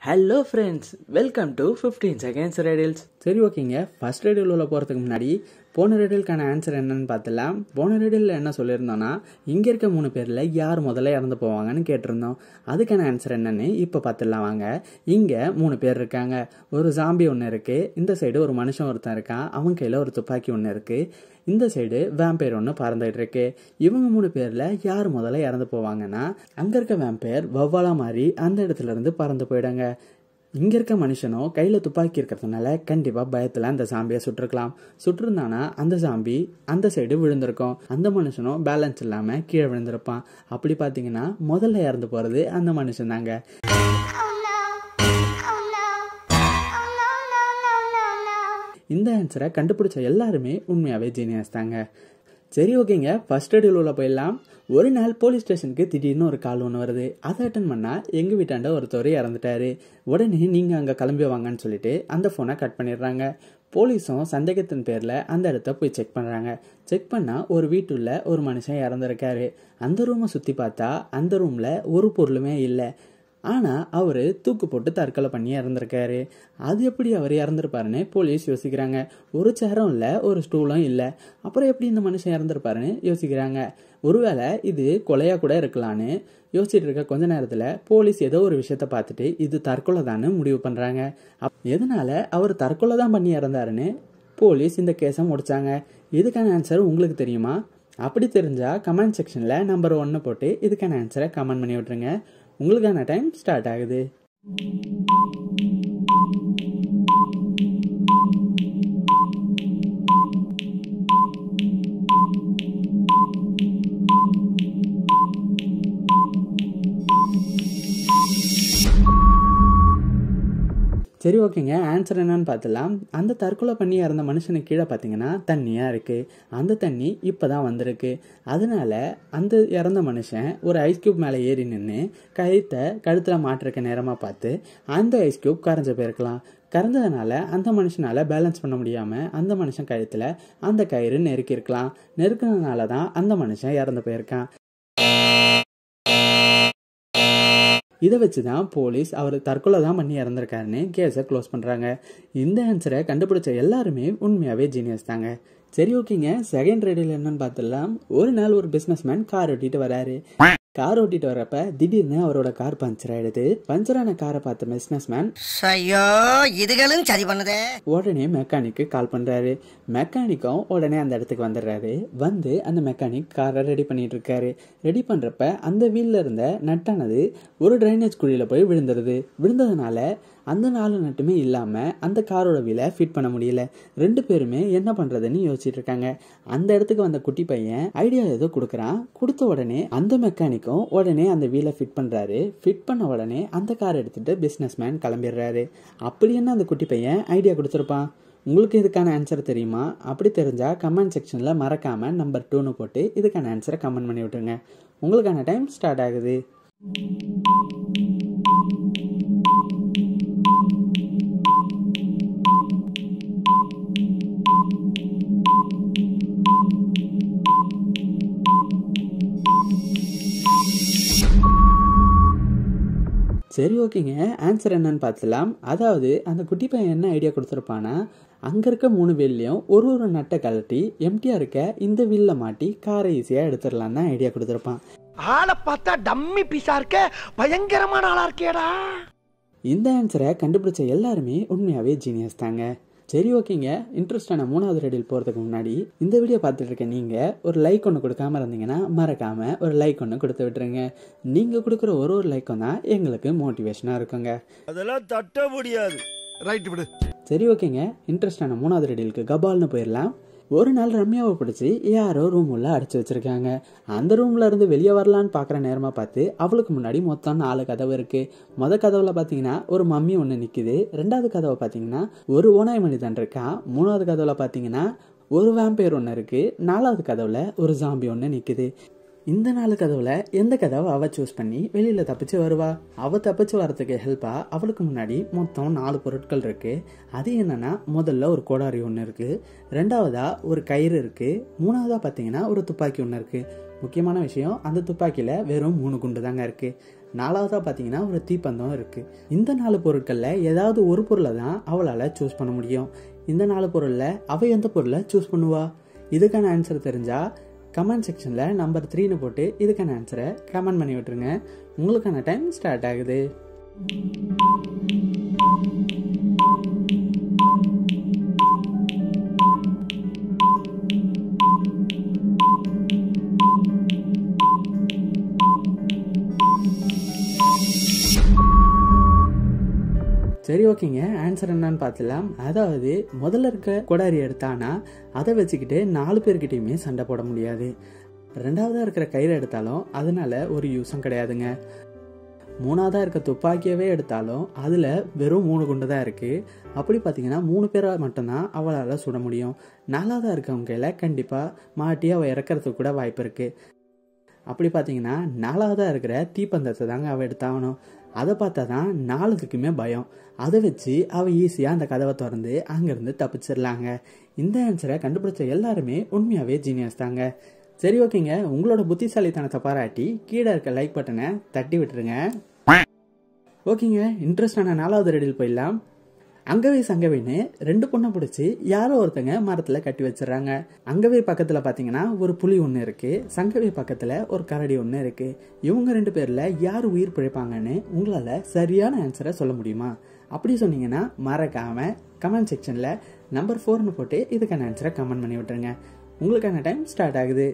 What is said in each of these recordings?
Hello friends welcome to fifteen seconds radials சரி ஓகேங்க first ரேடியோவில் உள்ள போகிறதுக்கு முன்னாடி போன ரேடியலுக்கான ஆன்சர் என்னன்னு பார்த்துலாம் போன ரேடியோவில் என்ன சொல்லியிருந்தோன்னா இங்கே இருக்க மூணு பேரில் யார் முதல்ல இறந்து போவாங்கன்னு கேட்டிருந்தோம் அதுக்கான ஆன்சர் என்னன்னு இப்போ பார்த்துடலாம் வாங்க இங்கே மூணு பேர் இருக்காங்க ஒரு ஜாம்பி ஒன்று இருக்குது இந்த சைடு ஒரு மனுஷன் ஒருத்தன் இருக்கான் அவன் கையில் ஒரு துப்பாக்கி ஒன்று இருக்குது இந்த சைடு வேம்பேர் ஒன்று பறந்துட்டு இருக்கு இவங்க மூணு பேரில் யார் முதல்ல இறந்து போவாங்கன்னா அங்கே இருக்க வேம்பேர் வவ்வாலா மாதிரி அந்த இடத்துல இருந்து பறந்து போயிடுங்க இங்கே இருக்க மனுஷனும் கையில் துப்பாக்கி இருக்கிறதுனால கண்டிப்பாக பயத்தில் அந்த சாம்பியை சுட்டிருக்கலாம் சுட்டிருந்தானா அந்த சாம்பி அந்த சைடு விழுந்திருக்கும் அந்த மனுஷனும் பேலன்ஸ் இல்லாமல் கீழே விழுந்திருப்பான் அப்படி பார்த்தீங்கன்னா முதல்ல இறந்து போகிறது அந்த மனுஷன் தாங்க Oh no! Oh no! Oh no, no, no, no, no! இந்த ஆன்சரை கண்டுபிடிச்ச எல்லாருமே உண்மையாகவே ஜீனியஸ் தாங்க சரி ஓகேங்க ஃபர்ஸ்ட் ரேடியோவில் உள்ள போயிடலாம் ஒரு நாள் போலீஸ் ஸ்டேஷனுக்கு திடீர்னு ஒரு கால் ஒன்று வருது அதை அட்டன் பண்ணால் எங்கள் வீட்டாண்ட ஒருத்தவர் இறந்துட்டாரு உடனே நீங்கள் அங்கே கிளம்பி வாங்கன்னு சொல்லிட்டு அந்த ஃபோனை கட் பண்ணிடுறாங்க போலீஸும் சந்தேகத்தின் பேரில் அந்த இடத்த போய் செக் பண்ணுறாங்க செக் பண்ணால் ஒரு வீட்டுள்ள ஒரு மனுஷன் இறந்துருக்காரு அந்த ரூமை சுற்றி பார்த்தா அந்த ரூமில் ஒரு பொருளுமே இல்லை ஆனால் அவர் தூக்கு போட்டு தற்கொலை பண்ணி இறந்துருக்காரு அது எப்படி அவர் இறந்துருப்பாருன்னு போலீஸ் யோசிக்கிறாங்க ஒரு சேரும் இல்லை ஒரு ஸ்டூலும் இல்லை அப்புறம் எப்படி இந்த மனுஷன் இறந்துருப்பாருன்னு யோசிக்கிறாங்க ஒருவேளை இது கொலையாக கூட இருக்கலான்னு யோசிச்சுட்டு இருக்க கொஞ்ச நேரத்தில் போலீஸ் ஏதோ ஒரு விஷயத்த பார்த்துட்டு இது தற்கொலை தான்னு முடிவு பண்ணுறாங்க அப் எதனால அவர் தற்கொலை தான் பண்ணி இறந்தாருன்னு போலீஸ் இந்த கேஸை முடிச்சாங்க இதுக்கான ஆன்சர் உங்களுக்கு தெரியுமா அப்படி தெரிஞ்சால் கமெண்ட் செக்ஷனில் நம்பர் ஒன்று போட்டு இதுக்கான ஆன்சரை கமெண்ட் பண்ணி விட்ருங்க உங்களுக்கான டைம் ஸ்டார்ட் ஆகுது சரி ஓகேங்க ஆன்சர் என்னன்னு பார்த்துலாம் அந்த தற்கொலை பண்ணி இறந்த மனுஷனுக்கு கீழே பார்த்தீங்கன்னா தண்ணியாக இருக்குது அந்த தண்ணி இப்போ தான் வந்திருக்கு அதனால அந்த இறந்த மனுஷன் ஒரு ஐஸ் கியூப் மேலே ஏறி நின்று கழுத்தை கழுத்தில் மாட்டிருக்க நேரமாக பார்த்து அந்த ஐஸ் கியூப் கரைஞ்சு போயிருக்கலாம் கறந்ததுனால அந்த மனுஷனால பேலன்ஸ் பண்ண முடியாமல் அந்த மனுஷன் கழுத்தில் அந்த கயிறு நெருக்கியிருக்கலாம் நெருக்கினதுனால தான் அந்த மனுஷன் இறந்து போயிருக்கான் இதை வச்சு தான் போலீஸ் அவர் தற்கொலை தான் பண்ணி இறந்துருக்காருன்னு கேஸை க்ளோஸ் பண்ணுறாங்க இந்த ஆன்சரை கண்டுபிடிச்ச எல்லாருமே உண்மையாகவே ஜீனியஸ் தாங்க சரி ஓகேங்க செகண்ட் ரேடியோவில் என்னன்னு பார்த்துடலாம் ஒரு நாள் ஒரு பிஸ்னஸ்மேன் கார் ஓட்டிட்டு வராரு கார் ஓட்டிட்டு வரப்ப திடீர்னு அவரோட கார் பஞ்சர் ஆயிடுது பஞ்சரான காரை பார்த்த பிஸ்னஸ்மேன் ஐயோ இதுகளும் சரி பண்ணுதே உடனே மெக்கானிக்கு கால் பண்ணுறாரு மெக்கானிக்கும் உடனே அந்த இடத்துக்கு வந்துடுறாரு வந்து அந்த மெக்கானிக் காரை ரெடி பண்ணிட்டு இருக்காரு ரெடி பண்ணுறப்ப அந்த வீல்ல இருந்த நட்டானது ஒரு ட்ரைனேஜ் குழியில் போய் விழுந்துருது விழுந்ததுனால அந்த நாலு நட்டுமே இல்லாமல் அந்த காரோட வீலை ஃபிட் பண்ண முடியல ரெண்டு பேருமே என்ன பண்ணுறதுன்னு யோசிச்சுட்டு இருக்காங்க அந்த இடத்துக்கு வந்த குட்டி பையன் ஐடியா ஏதோ கொடுக்குறான் கொடுத்த உடனே அந்த மெக்கானிக்கும் உடனே அந்த வீலை ஃபிட் பண்ணுறாரு ஃபிட் பண்ண உடனே அந்த கார் எடுத்துட்டு பிஸ்னஸ் மேன் கிளம்பிடுறாரு அப்படி என்ன அந்த குட்டி பையன் ஐடியா கொடுத்துருப்பான் உங்களுக்கு இதுக்கான ஆன்சர் தெரியுமா அப்படி தெரிஞ்சால் கமெண்ட் செக்ஷனில் மறக்காமல் நம்பர் டூன்னு போட்டு இதுக்கான ஆன்சரை கமெண்ட் பண்ணி விட்டுருங்க உங்களுக்கான டைம் ஸ்டார்ட் ஆகுது சரி ஓகேங்க ஆன்சர் என்னன்னு பார்த்துலாம் அதாவது அந்த குட்டி பையன் என்ன ஐடியா கொடுத்துருப்பானா அங்கே இருக்க மூணு வீல்லையும் ஒரு ஒரு நட்டை கழட்டி எம்டியாக இருக்க இந்த வீல்ல மாட்டி காரை ஈஸியாக எடுத்துடலான்னு தான் ஐடியா கொடுத்துருப்பான் ஆளை பார்த்தா டம்மி பீஸா இருக்க பயங்கரமான ஆளா இருக்கேடா இந்த ஆன்சரை கண்டுபிடிச்ச எல்லாருமே உண்மையாகவே ஜீனியஸ் தாங்க சரி ஓகேங்க இன்ட்ரெஸ்டான மூணாவது ரெடியில் போகிறதுக்கு முன்னாடி இந்த வீடியோ பார்த்துட்டு இருக்க நீங்கள் ஒரு லைக் ஒன்று கொடுக்காம இருந்தீங்கன்னா மறக்காமல் ஒரு லைக் ஒன்று கொடுத்து விட்டுருங்க நீங்கள் கொடுக்குற ஒரு ஒரு லைக்கும் தான் எங்களுக்கு மோட்டிவேஷனாக இருக்குங்க அதெல்லாம் தட்ட முடியாது ரைட் விடு சரி ஓகேங்க இன்ட்ரெஸ்டான மூணாவது ரெடிலுக்கு கபால்னு போயிடலாம் ஒரு நாள் ரம்யாவை பிடிச்சி யாரோ ரூம் உள்ள அடைச்சி வச்சிருக்காங்க அந்த ரூம்ல இருந்து வெளியே வரலான்னு பார்க்குற நேரமா பார்த்து அவளுக்கு முன்னாடி மொத்தம் நாலு கதவு இருக்கு முத கதவுல பார்த்தீங்கன்னா ஒரு மம்மி ஒன்று நிற்குது ரெண்டாவது கதவை பார்த்தீங்கன்னா ஒரு ஓனாய் மனிதன் இருக்கான் மூணாவது கதவுல பார்த்தீங்கன்னா ஒரு வேம்பேர் ஒன்று இருக்கு நாலாவது கதவுல ஒரு ஜாம்பி ஒன்று நிற்குது இந்த நாலு கதவுல எந்த கதவை அவ சூஸ் பண்ணி வெளியில தப்பிச்சு வருவா அவ தப்பிச்சு வரதுக்கு ஹெல்ப்பா அவளுக்கு முன்னாடி மொத்தம் நாலு பொருட்கள் இருக்கு அது என்னன்னா முதல்ல ஒரு கோடாரி ஒன்று இருக்கு ரெண்டாவதா ஒரு கயிறு இருக்கு மூணாவதா பார்த்தீங்கன்னா ஒரு துப்பாக்கி ஒன்று இருக்கு முக்கியமான விஷயம் அந்த துப்பாக்கியில வெறும் மூணு குண்டு தாங்க இருக்கு நாலாவதாக பார்த்தீங்கன்னா ஒரு தீப்பந்தம் இருக்குது இந்த நாலு பொருட்களில் ஏதாவது ஒரு பொருளை தான் அவளால் சூஸ் பண்ண முடியும் இந்த நாலு பொருளில் அவள் எந்த பொருளை சூஸ் பண்ணுவா இதுக்கான ஆன்சர் தெரிஞ்சால் கமெண்ட் செக்ஷனில் நம்பர் த்ரீன்னு போட்டு இதுக்கான ஆன்சரை கமெண்ட் பண்ணி விட்டுருங்க உங்களுக்கான டைம் ஸ்டார்ட் ஆகுது சரி ஓகேங்க ஆன்சர் என்னன்னு பார்த்துலாம் அதாவது முதல்ல இருக்க கொடாரி எடுத்தானா அதை வச்சுக்கிட்டு நாலு பேர்கிட்டயுமே சண்டை போட முடியாது ரெண்டாவதா இருக்கிற கயிறு எடுத்தாலும் அதனால ஒரு யூஸும் கிடையாதுங்க மூணாவதா இருக்க துப்பாக்கியவே எடுத்தாலும் அதில் வெறும் மூணு குண்டு தான் இருக்குது அப்படி பார்த்தீங்கன்னா மூணு பேரை மட்டும்தான் அவளால் சுட முடியும் நாலாவதா இருக்கவங்க கையில் கண்டிப்பாக மாட்டி அவள் இறக்கறதுக்கு கூட வாய்ப்பு இருக்குது அப்படி பார்த்தீங்கன்னா நாலாவதாக இருக்கிற தீப்பந்தத்தை தாங்க அவள் எடுத்தாகணும் அதை பார்த்தா தான் நாலுக்குமே பயம் அதை வச்சு அவள் ஈஸியாக அந்த கதவை திறந்து அங்கேருந்து தப்பிச்சிடலாங்க இந்த ஆன்சரை கண்டுபிடிச்ச எல்லாருமே உண்மையாகவே ஜீனியஸ் தாங்க சரி ஓகேங்க உங்களோட புத்திசாலித்தனத்தை பாராட்டி கீழே இருக்க லைக் பட்டனை தட்டி விட்டுருங்க ஓகேங்க இன்ட்ரெஸ்டான நாலாவது ரெடியில் போயிடலாம் அங்கவே சங்கவேன்னு ரெண்டு பொண்ணை பிடிச்சி யாரோ ஒருத்தங்க மரத்தில் கட்டி வச்சிடறாங்க அங்கவே பக்கத்தில் பார்த்தீங்கன்னா ஒரு புலி ஒன்று இருக்குது சங்கவே பக்கத்தில் ஒரு கரடி ஒன்று இருக்குது இவங்க ரெண்டு பேரில் யார் உயிர் பிழைப்பாங்கன்னு உங்களால் சரியான ஆன்சரை சொல்ல முடியுமா அப்படி சொன்னீங்கன்னா மறக்காம கமெண்ட் செக்ஷனில் நம்பர் ஃபோர்னு போட்டு இதுக்கான ஆன்சரை கமெண்ட் பண்ணி விட்டுருங்க உங்களுக்கான டைம் ஸ்டார்ட் ஆகுது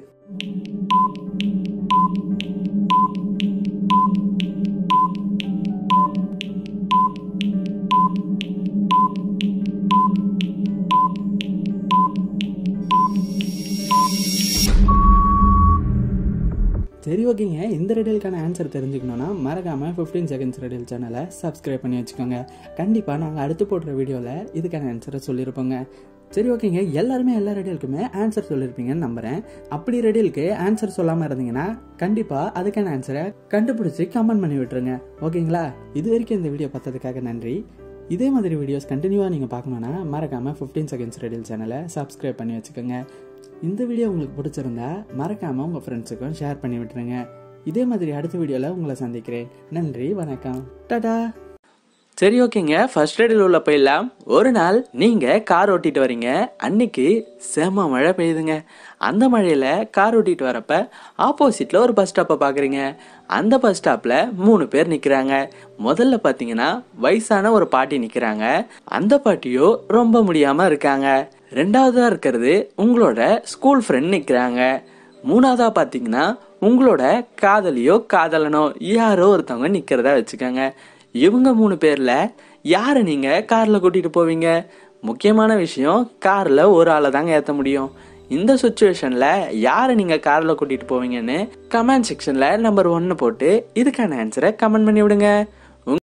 சரி ஓகேங்க இந்த ரெடியலுக்கான ஆன்சர் தெரிஞ்சுக்கணுன்னா மறக்காமல் ஃபிஃப்டீன் செகண்ட்ஸ் ரெடியல் சேனலை சப்ஸ்கிரைப் பண்ணி வச்சுக்கோங்க கண்டிப்பாக நாங்கள் அடுத்து போடுற வீடியோவில் இதுக்கான ஆன்சரை சொல்லியிருப்போங்க சரி ஓகேங்க எல்லாருமே எல்லா ரெடியலுக்குமே ஆன்சர் சொல்லியிருப்பீங்கன்னு நம்புகிறேன் அப்படி ரெடியலுக்கு ஆன்சர் சொல்லாமல் இருந்தீங்கன்னா கண்டிப்பாக அதுக்கான ஆன்சரை கண்டுபிடிச்சி கமெண்ட் பண்ணி விட்டுருங்க ஓகேங்களா இது வரைக்கும் இந்த வீடியோ பார்த்ததுக்காக நன்றி இதே மாதிரி வீடியோஸ் கண்டினியூவாக நீங்கள் பார்க்கணுன்னா மறக்காமல் ஃபிஃப்டீன் செகண்ட்ஸ் ரெடியல் சேனலை சப்ஸ்கிரைப் பண்ணி வச்சுக்கோங்க இந்த வீடியோ உங்களுக்கு பிடிச்சிருந்தா மறக்காமல் உங்கள் ஃப்ரெண்ட்ஸுக்கும் ஷேர் பண்ணி விட்டுருங்க இதே மாதிரி அடுத்த வீடியோவில் உங்களை சந்திக்கிறேன் நன்றி வணக்கம் டாடா சரி ஓகேங்க ஃபர்ஸ்ட் ரைடில் உள்ள போயிடலாம் ஒரு நாள் நீங்க கார் ஓட்டிட்டு வரீங்க அன்னைக்கு செம மழை பெய்யுதுங்க அந்த மழையில கார் ஓட்டிட்டு வரப்ப ஆப்போசிட்ல ஒரு பஸ் ஸ்டாப்பை பாக்குறீங்க அந்த பஸ் ஸ்டாப்ல மூணு பேர் நிக்கிறாங்க முதல்ல பாத்தீங்கன்னா வயசான ஒரு பாட்டி நிக்கிறாங்க அந்த பாட்டியோ ரொம்ப முடியாம இருக்காங்க ரெண்டாவதா இருக்கிறது உங்களோட ஸ்கூல் ஃப்ரெண்ட் நிக்கிறாங்க மூணாவதா பாத்தீங்கன்னா உங்களோட காதலியோ காதலனோ யாரோ ஒருத்தவங்க நிக்கிறதா வச்சுக்கோங்க இவங்க மூணு பேர்ல யாரை நீங்க கார்ல கூட்டிட்டு போவீங்க முக்கியமான விஷயம் கார்ல ஒரு ஆளை தாங்க ஏத்த முடியும் இந்த சுச்சுவேஷன்ல யாரை நீங்க கார்ல கூட்டிட்டு போவீங்கன்னு கமெண்ட் செக்ஷன்ல நம்பர் ஒன்னு போட்டு இதுக்கான ஆன்சரை கமெண்ட் பண்ணி விடுங்க